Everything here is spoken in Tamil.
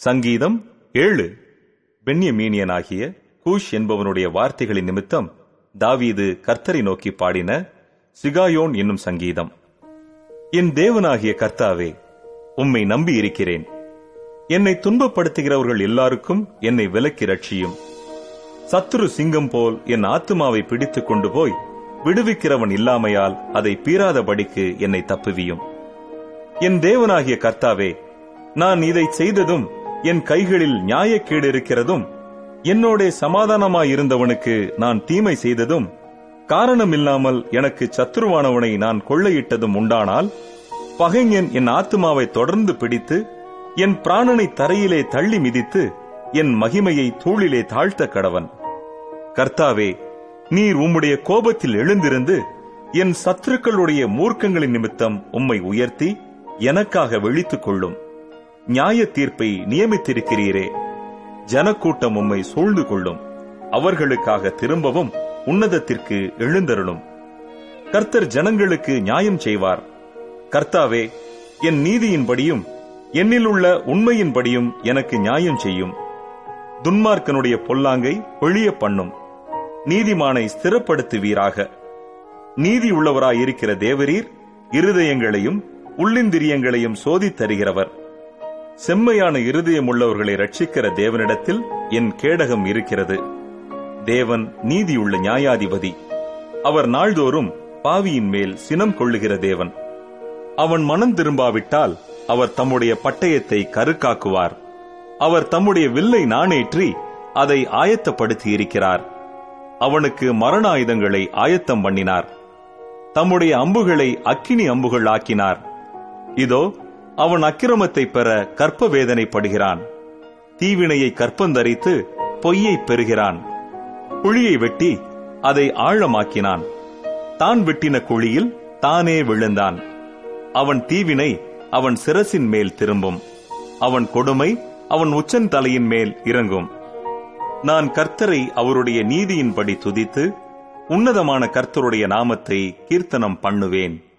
சங்கீதம் ஏழு பென்யமீனியனாகிய கூஷ் என்பவனுடைய வார்த்தைகளின் நிமித்தம் தாவீது கர்த்தரை நோக்கி பாடின சிகாயோன் என்னும் சங்கீதம் என் தேவனாகிய கர்த்தாவே உம்மை நம்பி இருக்கிறேன் என்னை துன்பப்படுத்துகிறவர்கள் எல்லாருக்கும் என்னை விலக்கி ரட்சியும் சத்துரு சிங்கம் போல் என் ஆத்துமாவை பிடித்துக் கொண்டு போய் விடுவிக்கிறவன் இல்லாமையால் அதை பீறாதபடிக்கு என்னை தப்புவியும் என் தேவனாகிய கர்த்தாவே நான் இதை செய்ததும் என் கைகளில் நியாயக்கேடு இருக்கிறதும் என்னோடே சமாதானமாயிருந்தவனுக்கு நான் தீமை செய்ததும் காரணமில்லாமல் எனக்கு சத்துருவானவனை நான் கொள்ளையிட்டதும் உண்டானால் பகைஞன் என் ஆத்துமாவை தொடர்ந்து பிடித்து என் பிராணனை தரையிலே தள்ளி மிதித்து என் மகிமையை தூளிலே தாழ்த்த கடவன் கர்த்தாவே நீர் உம்முடைய கோபத்தில் எழுந்திருந்து என் சத்துருக்களுடைய மூர்க்கங்களின் நிமித்தம் உம்மை உயர்த்தி எனக்காக விழித்துக் கொள்ளும் நியாய தீர்ப்பை நியமித்திருக்கிறீரே ஜனக்கூட்டம் உம்மை சூழ்ந்து கொள்ளும் அவர்களுக்காக திரும்பவும் உன்னதத்திற்கு எழுந்தருளும் கர்த்தர் ஜனங்களுக்கு நியாயம் செய்வார் கர்த்தாவே என் நீதியின்படியும் என்னில் உள்ள உண்மையின்படியும் எனக்கு நியாயம் செய்யும் துன்மார்க்கனுடைய பொல்லாங்கை ஒழிய பண்ணும் நீதிமானை ஸ்திரப்படுத்துவீராக நீதி உள்ளவராயிருக்கிற தேவரீர் இருதயங்களையும் உள்ளிந்திரியங்களையும் சோதித்தருகிறவர் செம்மையான இருதயம் உள்ளவர்களை ரட்சிக்கிற தேவனிடத்தில் என் கேடகம் இருக்கிறது தேவன் நீதியுள்ள நியாயாதிபதி அவர் நாள்தோறும் பாவியின் மேல் சினம் கொள்ளுகிற தேவன் அவன் மனம் திரும்பாவிட்டால் அவர் தம்முடைய பட்டயத்தை கருக்காக்குவார் அவர் தம்முடைய வில்லை நாணேற்றி அதை ஆயத்தப்படுத்தி இருக்கிறார் அவனுக்கு மரண ஆயுதங்களை ஆயத்தம் பண்ணினார் தம்முடைய அம்புகளை அக்கினி அம்புகள் ஆக்கினார் இதோ அவன் அக்கிரமத்தை பெற கற்ப வேதனைப்படுகிறான் தீவினையை கற்பந்தரித்து பொய்யை பெறுகிறான் குழியை வெட்டி அதை ஆழமாக்கினான் தான் வெட்டின குழியில் தானே விழுந்தான் அவன் தீவினை அவன் சிரசின் மேல் திரும்பும் அவன் கொடுமை அவன் உச்சன் தலையின் மேல் இறங்கும் நான் கர்த்தரை அவருடைய நீதியின்படி துதித்து உன்னதமான கர்த்தருடைய நாமத்தை கீர்த்தனம் பண்ணுவேன்